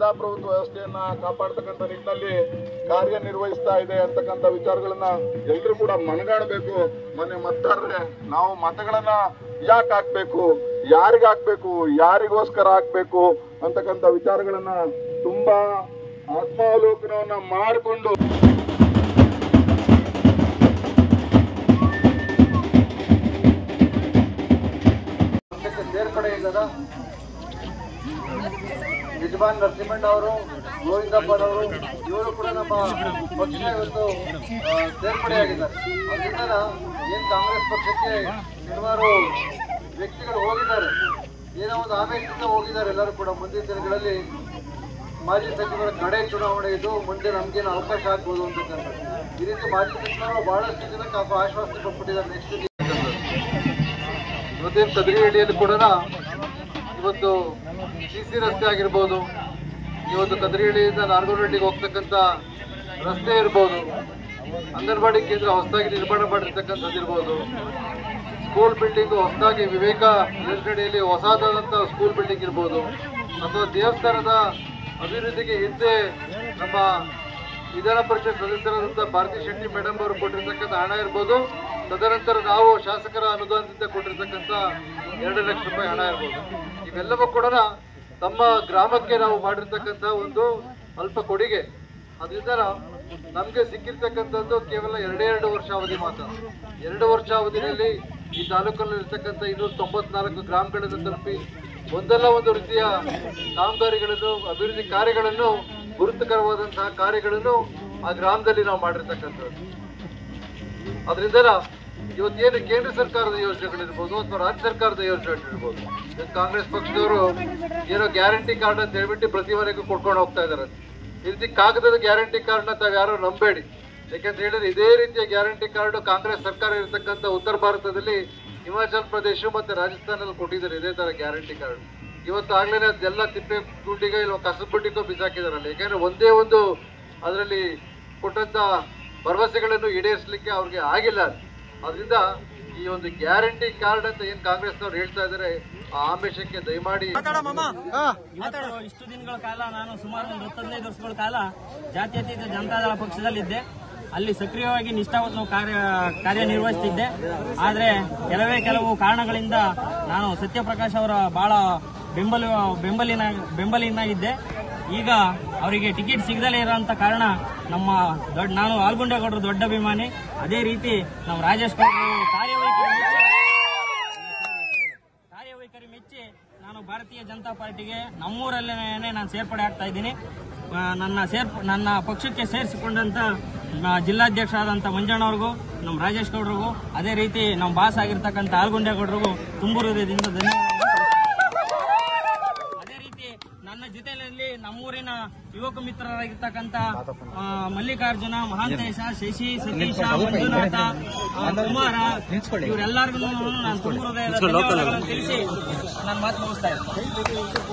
ಪ್ರಜಾಪ್ರಭುತ್ವ ವ್ಯವಸ್ಥೆಯನ್ನ ಕಾಪಾಡ್ತಕ್ಕಂಥ ನಿಟ್ಟಿನಲ್ಲಿ ಕಾರ್ಯನಿರ್ವಹಿಸ್ತಾ ಇದೆ ಅಂತಕ್ಕಂಥ ವಿಚಾರಗಳನ್ನ ಎಲ್ಲರೂ ಕೂಡ ಮನಗಾಣಬೇಕು ಮೊನ್ನೆ ಮತದಾರರೇ ನಾವು ಮತಗಳನ್ನ ಯಾಕೆ ಹಾಕ್ಬೇಕು ಯಾರಿಗ್ ಹಾಕ್ಬೇಕು ಯಾರಿಗೋಸ್ಕರ ಹಾಕ್ಬೇಕು ಅಂತಕ್ಕಂಥ ವಿಚಾರಗಳನ್ನ ತುಂಬಾ ಆತ್ಮಾವಲೋಕನವನ್ನ ಮಾಡಿಕೊಂಡು ಪಕ್ಷಕ್ಕೆ ಸೇರ್ಪಡೆ ಇಲ್ಲದ ಯಜಮಾನ್ ನರಸಿಂಹಣ್ಣ ಅವರು ಗೋವಿಂದಪ್ಪನವರು ಇವರು ಕೂಡ ನಮ್ಮ ಪಕ್ಷ ಇವತ್ತು ಆ, ಸೇರ್ಪಡೆಯಾಗಿದ್ದಾರೆ ಅದರಿಂದ ಏನ್ ಕಾಂಗ್ರೆಸ್ ಪಕ್ಷಕ್ಕೆ ಹಲವಾರು ವ್ಯಕ್ತಿಗಳು ಹೋಗಿದ್ದಾರೆ ಏನೋ ಒಂದು ಆವೇಶದಿಂದ ಹೋಗಿದ್ದಾರೆ ಎಲ್ಲರೂ ಕೂಡ ಮುಂದಿನ ದಿನಗಳಲ್ಲಿ ಮಾಜಿ ಸಚಿವರ ಕಡೆ ಚುನಾವಣೆ ಇದು ಮುಂದೆ ನಮ್ಗೇನು ಅವಕಾಶ ಆಗ್ಬೋದು ಅಂತಕ್ಕಂಥದ್ದು ಈ ರೀತಿ ಮಾಜಿ ಸಚಿವರು ಬಹಳಷ್ಟು ಜನ ಕಾಪ ಆಶ್ವಾಸನೆ ಕೊಟ್ಬಿಟ್ಟಿದ್ದಾರೆ ನೆಕ್ಸ್ಟ್ ಇವತ್ತೇನು ಕದರಿಹಳ್ಳಿಯಲ್ಲಿ ಕೂಡ ಇವತ್ತು ಸಿ ಸಿ ರಸ್ತೆ ಆಗಿರ್ಬೋದು ಇವತ್ತು ಕದರಿಹಳ್ಳಿಯಿಂದ ನಾರ್ಗೋನಹಳ್ಳಿಗೆ ಹೋಗ್ತಕ್ಕಂಥ ರಸ್ತೆ ಇರ್ಬೋದು ಅಂಗನವಾಡಿ ಕೇಂದ್ರ ಹೊಸದಾಗಿ ನಿರ್ಮಾಣ ಮಾಡಿರ್ತಕ್ಕಂಥದ್ದು ಇರ್ಬೋದು ಸ್ಕೂಲ್ ಬಿಲ್ಡಿಂಗ್ ಹೊಸದಾಗಿ ವಿವೇಕ ಯೋಜನೆಯಲ್ಲಿ ಹೊಸದಾದಂಥ ಸ್ಕೂಲ್ ಬಿಲ್ಡಿಂಗ್ ಇರ್ಬೋದು ಅಥವಾ ದೇವಸ್ಥಾನದ ಅಭಿವೃದ್ಧಿಗೆ ಹಿಂದೆ ನಮ್ಮ ವಿಧಾನ ಪರಿಷತ್ ಸದಸ್ಯರಾದಂಥ ಭಾರತಿ ಶೆಟ್ಟಿ ಮೇಡಮ್ ಅವರು ಕೊಟ್ಟಿರ್ತಕ್ಕಂಥ ಹಣ ಇರ್ಬೋದು ತದನಂತರ ನಾವು ಶಾಸಕರ ಅನುದಾನದಿಂದ ಕೊಟ್ಟಿರ್ತಕ್ಕಂಥ ಎರಡು ಲಕ್ಷ ರೂಪಾಯಿ ಹಣ ಇರ್ಬೋದು ಇವೆಲ್ಲವೂ ಕೂಡ ತಮ್ಮ ಗ್ರಾಮಕ್ಕೆ ನಾವು ಮಾಡಿರ್ತಕ್ಕಂಥ ಒಂದು ಅಲ್ಪ ಕೊಡುಗೆ ಅದರಿಂದ ನಮಗೆ ಸಿಕ್ಕಿರ್ತಕ್ಕಂಥದ್ದು ಕೇವಲ ಎರಡೇ ಎರಡು ವರ್ಷ ಅವಧಿ ಮಾತ್ರ ಎರಡು ವರ್ಷ ಅವಧಿಯಲ್ಲಿ ಈ ತಾಲೂಕಲ್ಲಿ ಇರ್ತಕ್ಕಂಥ ಇನ್ನೂರ ತೊಂಬತ್ನಾಲ್ಕು ಗ್ರಾಮಗಳನ್ನು ತಲುಪಿ ಒಂದಲ್ಲ ಒಂದು ರೀತಿಯ ಕಾಮಗಾರಿಗಳನ್ನು ಅಭಿವೃದ್ಧಿ ಕಾರ್ಯಗಳನ್ನು ಗುರುತುಕರವಾದಂತಹ ಕಾರ್ಯಗಳನ್ನು ಆ ಗ್ರಾಮದಲ್ಲಿ ನಾವು ಮಾಡಿರ್ತಕ್ಕಂಥದ್ದು ಅದರಿಂದ ಇವತ್ತೇನು ಕೇಂದ್ರ ಸರ್ಕಾರದ ಯೋಜನೆಗಳಿರ್ಬೋದು ಅಥವಾ ರಾಜ್ಯ ಸರ್ಕಾರದ ಯೋಜನೆಗಳಿರ್ಬೋದು ಇವತ್ತು ಕಾಂಗ್ರೆಸ್ ಪಕ್ಷದವರು ಏನೋ ಗ್ಯಾರಂಟಿ ಕಾರ್ಡ್ ಅಂತ ಹೇಳ್ಬಿಟ್ಟು ಪ್ರತಿ ಮನೆಗೂ ಕೊಡ್ಕೊಂಡು ಹೋಗ್ತಾ ಇದ್ದಾರೆ ಈ ರೀತಿ ಕಾಗದದ ಗ್ಯಾರಂಟಿ ಕಾರ್ಡ್ನ ತಾವು ಯಾರು ನಂಬೇಡಿ ಯಾಕಂತ ಹೇಳಿದ್ರೆ ಇದೇ ರೀತಿಯ ಗ್ಯಾರಂಟಿ ಕಾರ್ಡ್ ಕಾಂಗ್ರೆಸ್ ಸರ್ಕಾರ ಇರತಕ್ಕಂಥ ಉತ್ತರ ಭಾರತದಲ್ಲಿ ಹಿಮಾಚಲ್ ಪ್ರದೇಶ ಮತ್ತೆ ರಾಜಸ್ಥಾನಲ್ಲಿ ಕೊಟ್ಟಿದ್ದಾರೆ ಇದೇ ತರ ಗ್ಯಾರಂಟಿ ಕಾರ್ಡ್ ಇವತ್ತು ಆಗ್ಲೇ ಅದೆಲ್ಲ ತಿಪ್ಪೆ ಗುಂಡಿಗೆ ಇಲ್ಲ ಕಸಬುಟ್ಟಿಗೋ ಬಿಸಾಕಿದಾರಲ್ಲ ಯಾಕಂದ್ರೆ ಒಂದೇ ಒಂದು ಅದರಲ್ಲಿ ಕೊಟ್ಟಂತ ಭರವಸೆಗಳನ್ನು ಈಡೇರಿಸಲಿಕ್ಕೆ ಅವ್ರಿಗೆ ಆಗಿಲ್ಲ ಅದರಿಂದ ಈ ಒಂದು ಗ್ಯಾರಂಟಿ ಕಾರ್ಡ್ ಅಂತ ಏನ್ ಕಾಂಗ್ರೆಸ್ನವ್ರು ಹೇಳ್ತಾ ಇದ್ದಾರೆ ಆ ಆಮಿಷಕ್ಕೆ ದಯಮಾಡಿ ಇವತ್ತು ಇಷ್ಟು ದಿನಗಳ ಕಾಲ ನಾನು ಸುಮಾರು ಒಂದು ಹತ್ತು ಹದಿನೈದು ವರ್ಷಗಳ ಕಾಲ ಜಾತ್ಯತೀತ ಜನತಾದಳ ಪಕ್ಷದಲ್ಲಿದ್ದೆ ಅಲ್ಲಿ ಸಕ್ರಿಯವಾಗಿ ನಿಷ್ಠಾವಂತ ಕಾರ್ಯ ಕಾರ್ಯನಿರ್ವಹಿಸುತ್ತಿದ್ದೆ ಆದರೆ ಕೆಲವೇ ಕೆಲವು ಕಾರಣಗಳಿಂದ ನಾನು ಸತ್ಯಪ್ರಕಾಶ್ ಅವರ ಬಹಳ ಬೆಂಬಲ ಬೆಂಬಲಿನ ಬೆಂಬಲಿನಾಗಿದ್ದೆ ಈಗ ಅವರಿಗೆ ಟಿಕೆಟ್ ಸಿಗದಲೇ ಇರೋಂಥ ಕಾರಣ ನಮ್ಮ ದೊಡ್ಡ ನಾನು ಆಲ್ಗುಂಡೇಗೌಡರು ದೊಡ್ಡ ಅಭಿಮಾನಿ ಅದೇ ರೀತಿ ನಮ್ಮ ರಾಜೇಶ್ ಗೌಡರು ಕಾರ್ಯವೈಖರಿ ಕಾರ್ಯವೈಖರಿ ಮೆಚ್ಚಿ ನಾನು ಭಾರತೀಯ ಜನತಾ ಪಾರ್ಟಿಗೆ ನಮ್ಮೂರಲ್ಲೇನೆ ನಾನು ಸೇರ್ಪಡೆ ಆಗ್ತಾ ಇದ್ದೀನಿ ಆ, ನನ್ನ ಸೇರ್ಪ ನನ್ನ ಪಕ್ಷಕ್ಕೆ ಸೇರಿಸಿಕೊಂಡಂತ ಆ, ಜಿಲ್ಲಾಧ್ಯಕ್ಷರಾದಂಥ ಮಂಜಣ್ಣವ್ರಿಗೂ ನಮ್ಮ ರಾಜೇಶ್ ಗೌಡ್ರಿಗೂ ಅದೇ ರೀತಿ ನಮ್ಮ ಬಾಸ್ ಆಗಿರ್ತಕ್ಕಂಥ ಆಲ್ಗುಂಡೇಗೌಡರಿಗೂ ತುಂಬು ಹೃದಯದಿಂದ ಧನ್ಯವಾದ ಅದೇ ರೀತಿ ನನ್ನ ಜೊತೆಯಲ್ಲಿ ನಮ್ಮೂರಿನ ಯುವಕ ಮಿತ್ರರಾಗಿರ್ತಕ್ಕಂಥ ಆ, ಮಲ್ಲಿಕಾರ್ಜುನ ಮಹಾಂತೇಶ ಶಶಿ ಸತೀಶ ಮಂಜುನಾಥ ಆ, ಕುಮಾರ ಇವರೆಲ್ಲರಿಗೂ ನಾನು ತುಂಬ ಹೃದಯದ ಧನ್ಯವಾದಗಳನ್ನು ತಿಳಿಸಿ ನಾನು ಮಾತು ಮುಗಿಸ್ತಾ ಇದ್ದೀನಿ